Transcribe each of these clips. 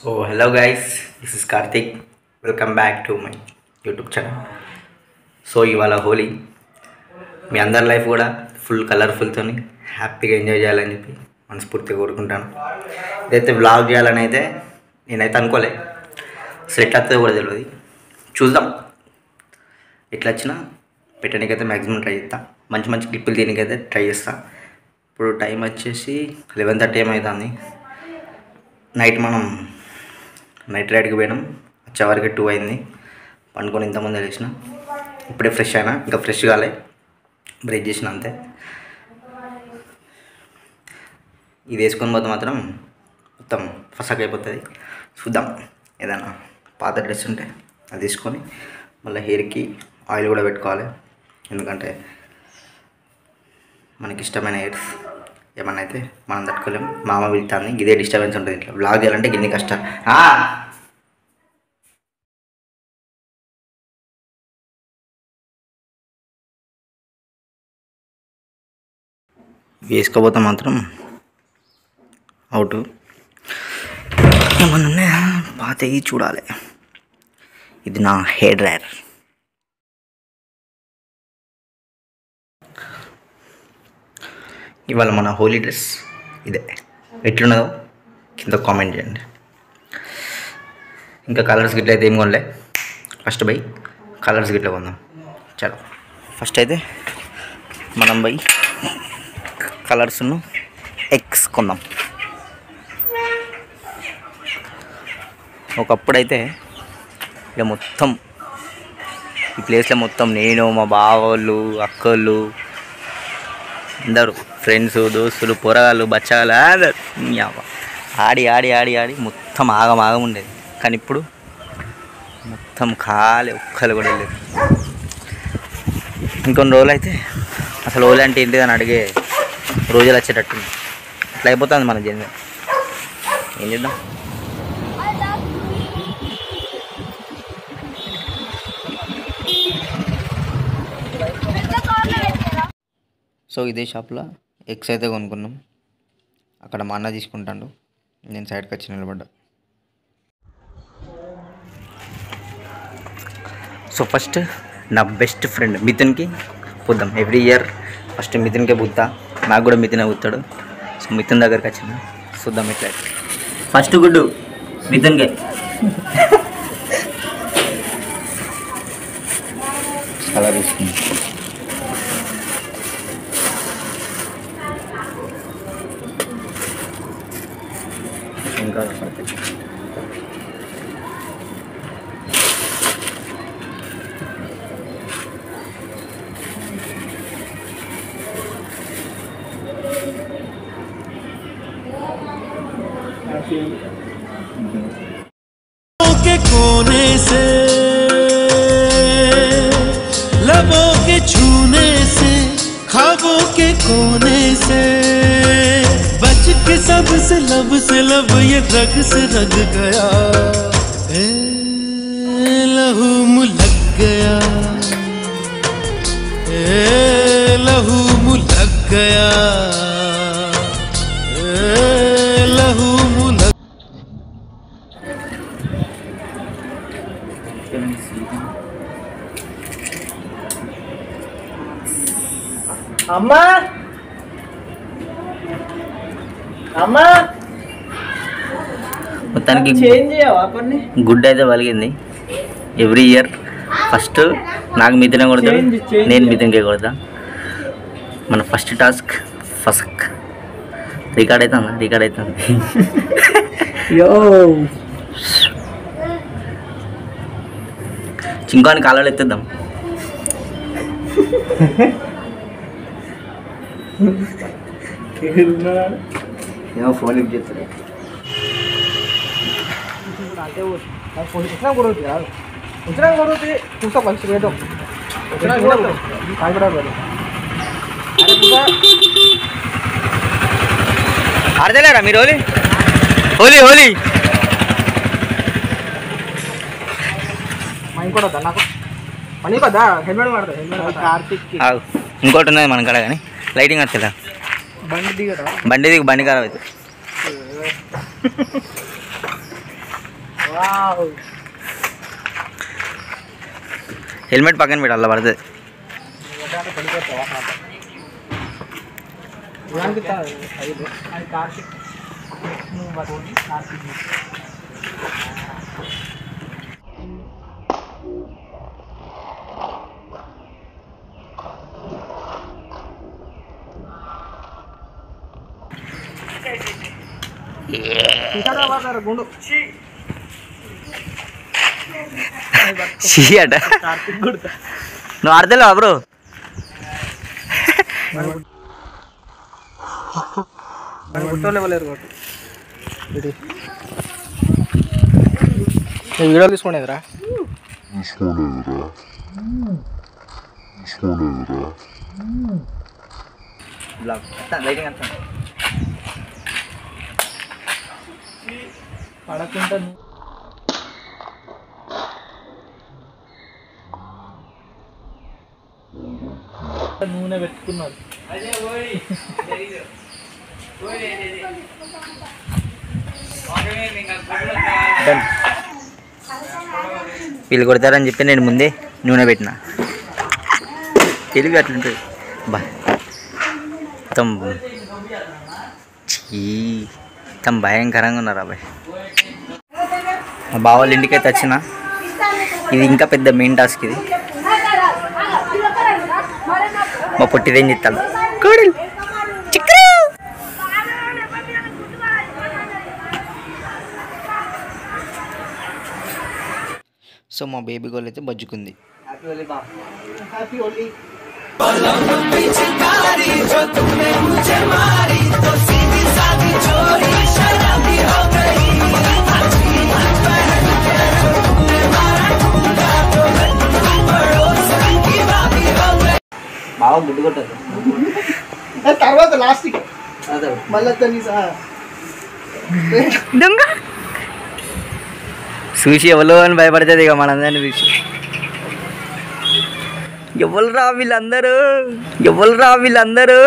So hello guys this is Karthik welcome back to my YouTube channel so ఇవాళ హోలీ మీ అందరి life కూడా full కలర్ఫుల్తో హ్యాపీగా enjoy చేయాలని చెప్పి మనస్ఫూర్తిగా కోరుకుంటాను ఇదైతే బ్లాగ్ చేయాలని అయితే నేనైతే అనుకోలే అసలు ఎట్లా వస్తుందో కూడా తెలియదు చూద్దాం ఎట్లా వచ్చినా పెట్టడానికైతే మ్యాక్సిమం ట్రై చేస్తా మంచి మంచి క్లిప్పులు దీనికైతే ట్రై చేస్తా ఇప్పుడు టైం వచ్చేసి లెవెన్ థర్టీ ఏమవుతుంది నైట్ మనం నైట్ రైడ్కి పోయినాం వచ్చేవరకు టూ అయింది పండుకొని ఇంతమంది లేచిన ఇప్పుడే ఫ్రెష్ అయినా ఇంకా ఫ్రెష్ కాలే బ్రేక్ చేసిన అంతే ఇది వేసుకొని పోతే మాత్రం మొత్తం ఫసక్ అయిపోతుంది చూద్దాం ఏదైనా పాత డ్రెస్ ఉంటే అది తీసుకొని మళ్ళీ హెయిర్కి ఆయిల్ కూడా పెట్టుకోవాలి ఎందుకంటే మనకి ఇష్టమైన హెయిర్స్ ఏమన్నా అయితే మనం తట్టుకోలేం మామ వెళ్తాను ఇదే డిస్టర్బెన్స్ ఉంటుంది ఇట్లా బ్లాగ్ చేయాలంటే గిన్ని కష్టం ఆ! వేసుకోపోతే మాత్రం అవుట్ ఏమన్నా ఉన్నాయా పాతవి చూడాలి ఇది నా హెయిర్ డ్రైయర్ ఇవాళ మన హోలీ డ్రెస్ ఇదే ఎట్లున్నదో కింద కామెంట్ చేయండి ఇంకా కలర్స్ గిట్ల అయితే ఏం కొనలే ఫస్ట్ బై కలర్స్ గిట్ల కొందాం చలో ఫస్ట్ అయితే మనం బై కలర్స్ను ఎక్స్ కొందాం ఒకప్పుడైతే ఇక మొత్తం ఈ ప్లేస్లో మొత్తం నేను మా బావోళ్ళు అక్కళ్ళు అందరూ ఫ్రెండ్స్ దోస్తులు పొరగాళ్ళు బచ్చాలు అందరు ఈ అవ్వ. ఆడి ఆడి ఆడి ఆడి మొత్తం ఆగం ఆగం ఉండేది కానీ ఇప్పుడు మొత్తం ఖాళీ ఒక్కరు కూడా లేదు ఇంకొన్ని రోజులు అయితే అసలు ఓలీ అంటే ఏంటిది అని అడిగే రోజులు వచ్చేటట్టుంది అట్లా అయిపోతుంది మన జన్మ ఏం చేద్దాం సో ఇదే షాప్లో ఎగ్స్ అయితే కొనుక్కున్నాం అక్కడ మా అన్న తీసుకుంటాడు నేను సైడ్కి వచ్చి నిలబడ్డా సో ఫస్ట్ నా బెస్ట్ ఫ్రెండ్ మిథున్కి పుద్దాం ఎవ్రీ ఇయర్ ఫస్ట్ మిథున్కే పుద్దా నాకు కూడా మిథునే పుత్తాడు సో మిథున్ దగ్గరికి వచ్చిన చూద్దాం ఎట్లా ఫస్ట్ గుడ్డు మిథున్కే కలర్ తీసుకుంది ఇంకా के कोने से लबों के छूने से ख्वाबों के कोने से बच के सब से लब से लब ये रग से रग गया ए, लहू मुलक गया ए, लहू मुलक गया ए, लहू मुलक అమ్మా అమ్మా మొత్తానికి చేంజ్ చేయవా కొన్ని గుడ్ అయితే పలిగింది ఎవ్రీ ఇయర్ ఫస్ట్ నాకు మిథునే కొడతాడు Change, change. నేను మిథున్కే కొడతా మన ఫస్ట్ టాస్క్ ఫస్క్ రికార్డ్ అవుతుందా రికార్డ్ అవుతుంది యో చింకాని కాలాలు ఎత్తుద్దాం ఏమో ఫోన్ లిఫ్ట్ చేస్తాడు వచ్చినా కూడా కాదు వచ్చినా కూడా చూస్తా మంచి రేటు వచ్చినా కూడా అది కూడా లేదు. అరే ఇంకా ఆడతలేరా మీరు హోలీ హోలీ హోలీ మా ఇంకోటి వద్దా నాకు పని కదా హెల్మెట్ వాడతా హెల్మెట్ కార్తిక్ ఆగు. ఇంకోటి ఉన్నది మన కాడ కానీ లైటింగ్ వస్తుందా బండి దిగదా బండి దిగు బండి ఖరాబ్ అవుతుంది వావ్ హెల్మెట్ పక్కన పెట్టి అలా పడుతుంది అంటే పడిపోతావా ఇలాంటి ఐదు అది కార్తిక్ నువ్వు పట్టుకోండి కార్తిక్ ఇంకా పోతారు గుండు చీ అట కార్తిక్ గుడితే నువ్వు ఆడతలేవా బ్రో మన గుట్టోళ్ళు ఇవ్వలేరు కాబట్టి ఇది ఈ వీడియో తీసుకునేదిరా పడకుండా నూనె పెట్టుకున్నారు డన్ వీళ్ళు కొడతారని చెప్పి నేను ముందే నూనె పెట్టిన తెలివి అట్లుంటుంది బా మొత్తం చీ మొత్తం భయంకరంగా ఉన్నారు అబ్బాయి మా బావ వాళ్ళ ఇంటికి అయితే వచ్చిన ఇది ఇంకా పెద్ద మెయిన్ టాస్క్ ఇది మా పొట్టిదేం చెప్తాడు కోడలు చిక్కరు సో మా బేబీ గోల్ అయితే బజ్జుకుంది హ్యాపీ ఓన్లీ బావ గుడ్డు కొట్టదు తర్వాత లాస్ట్కి మళ్ళీ దాన్ని సహా దొంగ చూసి ఎవరో అని భయపడుతుంది ఇక మనందరిని చూసి ఎవరు రా వీళ్ళందరూ ఎవరు రా వీళ్ళందరూ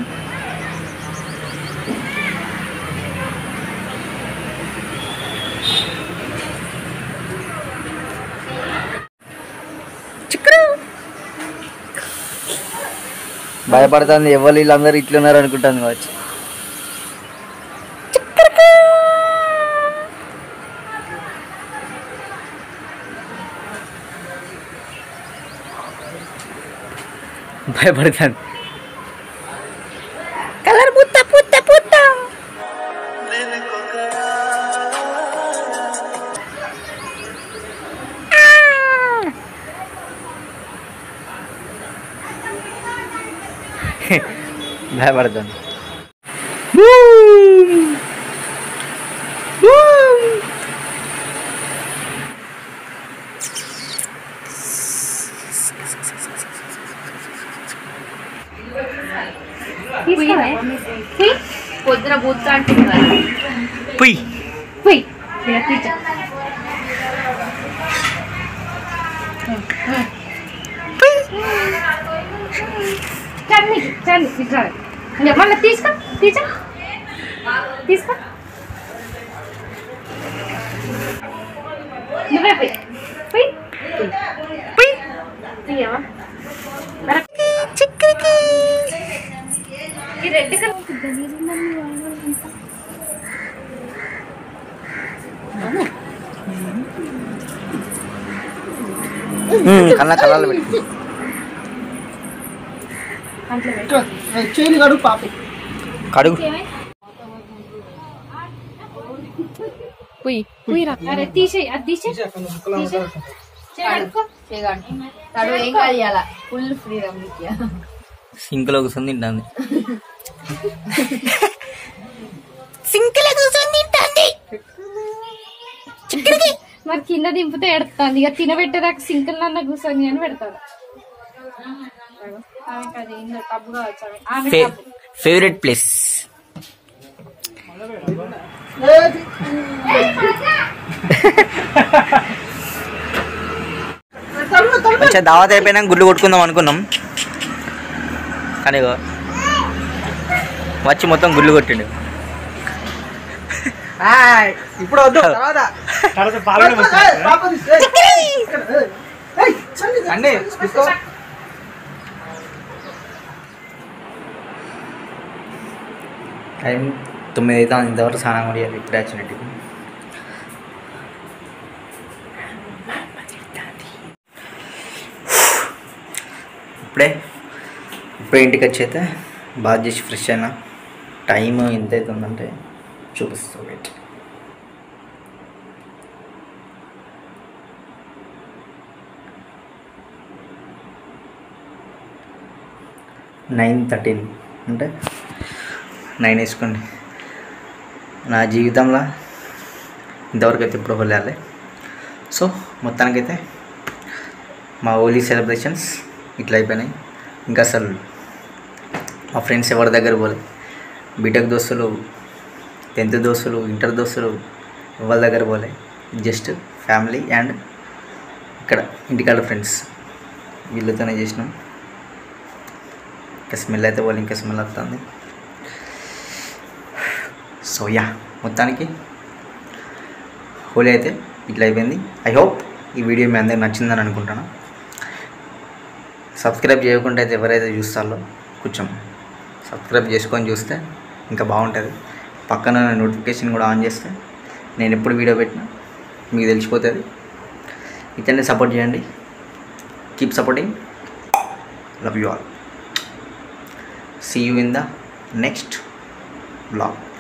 చిక్కరు భయపడుతుంది ఎవరు వీళ్ళందరూ ఇట్లున్నారు అనుకుంటాను కావచ్చు భయపడతాను కలర్ పుత్త పుత్త పుత్త భయపడతాను పోయివే పోయి పొద్దున బూత్ అంటుంది కదా పుయ్ పోయి ఇలా తీర్చా చట్నీ చట్నీ ఇట్లా మళ్ళీ తీసుకో తీసా తీసుకో నువ్వే పోయి పోయి పోయి తీయవా ఈ రెడ్ కలర్ కళ్ళ కళ్ళలో పెట్టి చేయి కడుగు పాపి కడుగు పోయి పోయి రా అరే తీసేయి అది తీసేయి తడు ఏం కాదు ఇవాళ ఫుల్ ఫ్రీడమ్ సింక్లో కూర్చొని తింటాను మరి కింద దింపితే ఎడతాను ఇక తినబెట్టేదాకా సింకల్ నన్న కూర్చొని అని పెడతాడు ఆమెకి అది ఏందో టబ్బు కావచ్చు ఆమె. ఆమె ఫే టబ్బు. ఫేవరెట్ ప్లేస్ మంచిగా దావత్ అయిపోయినాక గుడ్లు కొట్టుకుందాం అనుకున్నాం కానీ ఇగో వచ్చి మొత్తం గుడ్లు కొట్టిండు ఆయ్, ఇప్పుడు వద్దు తర్వాత తర్వాత పాలు కూడా పోస్తాను. ఏయ్, పాప తీసుకో, ఏయ్. ఏయ్, ఏయ్, అన్నీ తీసుకో టైం తొమ్మిది అయితే ఇంతవరకు స్నానం కూడా చేయాలి ఇప్పుడే వచ్చినట్టు ఇప్పుడే ఇప్పుడే ఇంటికి వచ్చి అయితే బాగా చేసి ఫ్రెష్ అయినా టైం ఎంత అవుతుందంటే చూపిస్తా వెయిట్ నైన్ థర్టీన్ అంటే నైన్ వేసుకోండి నా జీవితంలో ఇంతవరకు అయితే ఇప్పుడు వెళ్ళాలి సో మొత్తానికైతే మా హోలీ సెలబ్రేషన్స్ ఇట్లా అయిపోయినాయి ఇంకా అసలు మా ఫ్రెండ్స్ ఎవరి దగ్గర పోలే బీటెక్ దోస్తులు టెన్త్ దోస్తులు ఇంటర్ దోస్తులు ఎవరి దగ్గర పోలే జస్ట్ ఫ్యామిలీ అండ్ ఇక్కడ ఇంటికాడ ఫ్రెండ్స్ వీళ్ళతోనే చేసినాం ఇంకా స్మెల్ అయితే వాళ్ళు ఇంకా స్మెల్ వస్తుంది సో యా మొత్తానికి హోలీ అయితే ఇట్లా అయిపోయింది ఐ హోప్ ఈ వీడియో మీ అందరికి నచ్చిందని అనుకుంటాను సబ్స్క్రైబ్ చేయకుండా అయితే ఎవరైతే చూస్తారో కొంచెం సబ్స్క్రైబ్ చేసుకొని చూస్తే ఇంకా బాగుంటుంది పక్కన నోటిఫికేషన్ కూడా ఆన్ చేస్తే నేను ఎప్పుడు వీడియో పెట్టినా మీకు తెలిసిపోతుంది ఇతన్ని సపోర్ట్ చేయండి keep supporting love you all see you in the next blog